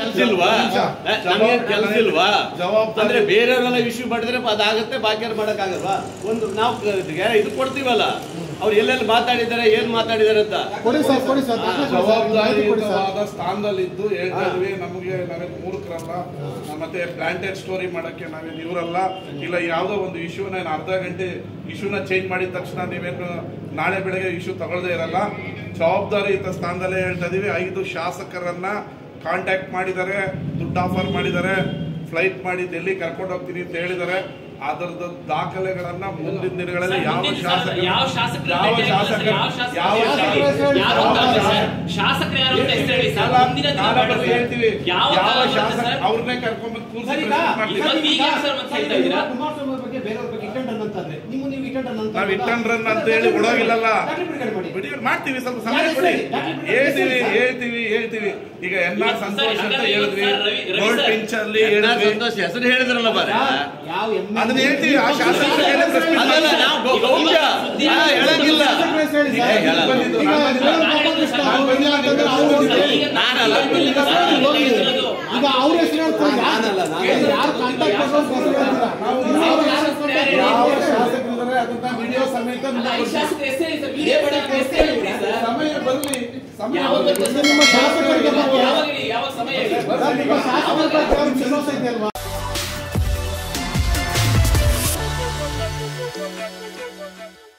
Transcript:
ಕೆಲ್ಸ ಇಲ್ವಾ ಏ, ನಮ್ಗೇನ್ ಕೆಲ್ಸ ಇಲ್ವಾ ಜವಾಬ್ದಾರಿ- ಅಂದ್ರೆ ಬೇರೆಯವರೆಲ್ಲ ಇಶ್ಯೂ ಮಾಡಿದ್ರೆ ಅದಾಗುತ್ತೆ ಬಾಕಿಯವ್ರು ಮಾಡಕ್ಕಾಗಲ್ವಾ ಒಂದು ನಾವು ಕ- ಇದು ಕೊಡ್ತೀವಲ್ಲ ಅವ್ರು ಎಲ್ಲೆಲ್ಲಿ ಮಾತಾಡಿದ್ದಾರೆ ಏನ್ ಮಾತಾಡಿದ್ದಾರೆ ಅಂತ ಕೊಡಿ ಸರ್ ಕೊಡಿ ಸರ್ ದಾಖಲೆ ಕೊಡಿ ಸರ್, ಮಾಹಿತಿ ಕೊಡಿ ಸರ್ ಜವಾಬ್ದಾರಿಯುತವಾದ ಸ್ಥಾನದಲ್ಲಿದ್ದು ಹೇಳ್ತಾ ಇದ್ವಿ ನಮಗೆ ನಾವೇನು ಮೂರ್ಖರಲ್ಲ ಮತ್ತೆ ಪ್ಲಾಂಟೆಡ್ ಸ್ಟೋರಿ ಮಾಡಕ್ಕೆ ನಾವೇನು ಇವರಲ್ಲ ಇಲ್ಲ ಯಾವುದೋ ಒಂದು ಇಶ್ಯೂನ ಏನು ಅರ್ಧ ಗಂಟೆ ಇಶ್ಯೂನ ಚೇಂಜ್ ಮಾಡಿದ ತಕ್ಷಣ ನೀವೇನು ನಾಳೆ ಬೆಳಗ್ಗೆ ಇಶ್ಯೂ ತಗೊಳ್ದೇ ಇರಲ್ಲ ಜವಾಬ್ದಾರಿಯುತ ಸ್ಥಾನದಲ್ಲೇ ಹೇಳ್ತಾ ಇದೀವಿ ಐದು ಶಾಸಕರನ್ನ ಕಾಂಟ್ಯಾಕ್ಟ್ ಮಾಡಿದ್ದಾರೆ ದುಡ್ಡು ಆಫರ್ ಮಾಡಿದ್ದಾರೆ ಫ್ಲೈಟ್ ಮಾಡಿ ಡೆಲ್ಲಿ ಕರ್ಕೊಂಡು ಹೋಗ್ತೀನಿ ಅಂತ ಹೇಳಿದ್ದಾರೆ ಅದರದ ದಾಖಲೆಗಳನ್ನ ಮುಂದಿನ ದಿನಗಳಲ್ಲಿ ಸರ್, ಯಾವ ಮುಂದಿನ ಶಾಸಕ ಸಲ ಯಾವ ಶಾಸಕರು ಯಾವ ಭೇಟಿ ಆಗಿಲ್ಲ ಸರ್? ಶಾಸಕರು ಯಾವ ಶಾಸಕರು ಯಾವ ಭೇಟಿ ಶಾಸಕರು ಆಗಿಲ್ಲ? ಯಾರು ಅಂತ ಯಾವ ಅಲ್ಲ ಸರ್. ಶಾಸಕರು? ಶಾಸಕರು ಯಾರು ಅಂತ ಹೆಸರು ಹೇಳಿ ಸರ್ ಕಾಲ- ಮುಂದಿನ ದಿನ ಕಾಲ ಬೇಡ ಬಂದು ಸರ್. ಹೇಳ್ತೀವಿ ಯಾವ ಯಾವ ಕಾಲ ಶಾಸಕ ಸರ್? ಅವ್ರನ್ನೇ ಕರ್ಕೊಂಡ್ಬಂದು ಕೂರ್ಸಿ ಸರ್, ಈಗ- present ಮಾಡ್ತೀವಿ. ಇವತ್ತು ಈಗ ಯಾಕೆ ಸರ್ ಮತ್ತೆ ಹೇಳ್ತಾ ಇದ್ದೀರಾ? ಕುಮಾರಸ್ವಾಮಿ ಅವ್ರ ಬಗ್ಗೆ ಬೇರೆಯವ್ರ ಬಗ್ಗೆ ಇಟ್ಟಂಡ್ರನ್ ಅಂತಾರೆ ನಿಮ್ಮ ನೀವು ಇಟ್ಟಂಡ್ರನ್ ಅಂತ ನಾವ್ ಇಟ್ಟಂಡ್ರನ್ ಅಂತ ಹೇಳಿ ಬಿಡೋಗಿಲ್ಲಲ್ಲ ದಾಖಲೆ ಬಿಡುಗಡೆ ಮಾಡಿ ಬಿಡಿ ಮಾಡ್ತೀವಿ ಸ್ವಲ್ಪ ಸಮಯ ಯಾರು ಕೊಡಿ ಸರಿ? ದಾಖಲೆ ಬಿಡುಗಡೆ ಹೇಳ್ತೀವಿ ಸರಿ, ಸರ್. ಹೇಳ್ತೀವಿ ಹೇಳ್ತೀವಿ ಈಗ ಎನ್ ಆರ್ ಸರಿ, ಸಂತೋಷ್ ಅಂತ ಹಾಗಾದ್ರೆ ಹೇಳಿದ್ವಿ ಇವತ್ತು sir Ravi- Ravi gold sir. Pinch ಅಲ್ಲಿ ಎಲ್ಲ ಹೇಳಿದ್ವಿ ಸಂತೋಷ್ ಹೆಸರು ಹೇಳಿದ್ರಲ್ಲ ಬಾರೆ ಯಾವ ಎಂ ಅದನ್ನ ಹೇಳ್ತೀವಿ ಆ ಶಾಸಕರು ಹೇಳಿದ್ರೆ ಅಲ್ಲಲ್ಲ ನಾವು ಗೌ- ಗೌಪ್ಯ ಆ, ಹೇಳಂಗಿಲ್ಲ ಹೇಳಿ ಏ, ಹೇಳಲ್ಲ. ಬಂದಿದ್ದು, ಈಗ ನಾನು ಬಂದಿದ್ದು. ನಿಲಯನ್ ಗೋಪಾಲಕೃಷ್ಣ ಅವ್ರು ಇಲ್ಲ ಅಂತಂದ್ರೆ ಅವ್ರು ಹೋಗಿ. ನಾನಲ್ಲ. ಈಗ ಸರ್ ಹೋಗಿ. ಈಗ ಅವ್ರ ಹೆಸರು ಹೇಳ್ತಾರೆ ನಾನಲ್ಲ, ನಾನಲ್ಲ. ಯಾರು ಕಾಂಟ್ಯಾಕ್ಟ್ ಹೆಸರು ಹೇಳ್ತೀರಾ ನಾವು ಅವ್ರು ಯಾರು contact ಯಾವ ಮಾಡ್ತಾರೆ? ಶಾಸಕರಿದ್ದಾರೆ ಅದನ್ನ ವಿಡಿಯೋ ಸಮೇತ ನಿಮ್ಗೆ ಐದು ಕೊಡ್ತೀವಿ. ಶಾಸಕರು ಹೆಸರು ಹೇಳಿ ಸರ್. ವಿಡಿಯೋ ಬೇಡ, ಹೆಸರು ಹೇಳಿ ಸರ್. ಸಮಯ ಬರಲಿ ಸಮಯ ಯಾವಾಗ ಬರ್ಲಿ. ಬರ್ತದೆ? ನಿಮ್ಮ ಶಾಸಕರಿಗೆ ಬಗ್ಗೆ- ಯಾವಾಗ ಹೇಳಿ? ಯಾವಾಗ ಸಮಯ ಹೇಳಿ? ಸರ್, ನಿಮ್ಮ ಶಾಸಕರ ಬಗ್ಗೆ ಅವ್ರಿಗೆ ವಿಶ್ವಾಸ ಇದೆಯಲ್ವಾ